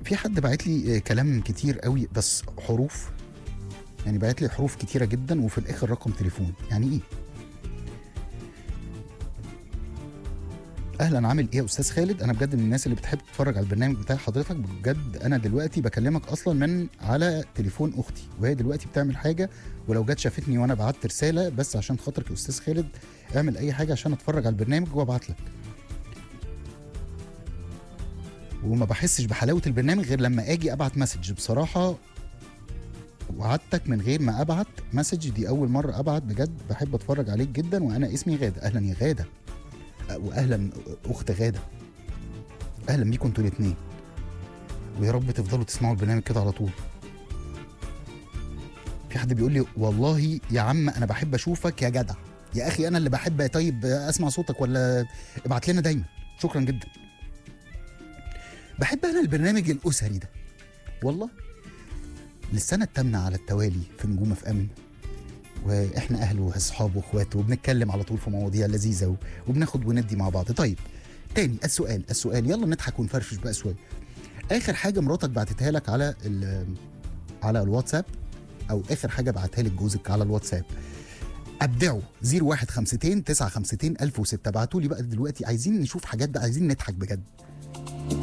في حد بعت لي آه، كلام كتير قوي بس حروف يعني بعت لي حروف كتيره جدا وفي الاخر رقم تليفون يعني ايه اهلا عامل ايه يا استاذ خالد انا بجد من الناس اللي بتحب تتفرج على البرنامج بتاع حضرتك بجد انا دلوقتي بكلمك اصلا من على تليفون اختي وهي دلوقتي بتعمل حاجه ولو جت شافتني وانا بعت رساله بس عشان خاطرك يا استاذ خالد اعمل اي حاجه عشان اتفرج على البرنامج وابعت لك وما بحسش بحلاوه البرنامج غير لما اجي ابعت مسج بصراحه وعدتك من غير ما ابعت مسج دي اول مره ابعت بجد بحب اتفرج عليك جدا وانا اسمي غاده اهلا يا غاده أه، واهلا اخت غاده اهلا بيكم انتوا الاثنين ويا رب تفضلوا تسمعوا البرنامج كده على طول في حد بيقول لي والله يا عم انا بحب اشوفك يا جدع يا اخي انا اللي بحب طيب اسمع صوتك ولا ابعت لنا دايما شكرا جدا بحب انا البرنامج الاسري ده والله للسنه الثامنه على التوالي في نجوم اف ام واحنا اهل واصحاب واخوات وبنتكلم على طول في مواضيع لذيذه و- وبناخد وندي مع بعض طيب تاني السؤال السؤال يلا نضحك ونفرفش بقى شويه اخر حاجه مراتك بعتتها لك على ال- على الواتساب او اخر حاجه بعتها لك جوزك على الواتساب ابدعوا 0152 952 1006 ابعتوا لي بقى دلوقتي عايزين نشوف حاجات بقى عايزين نضحك بجد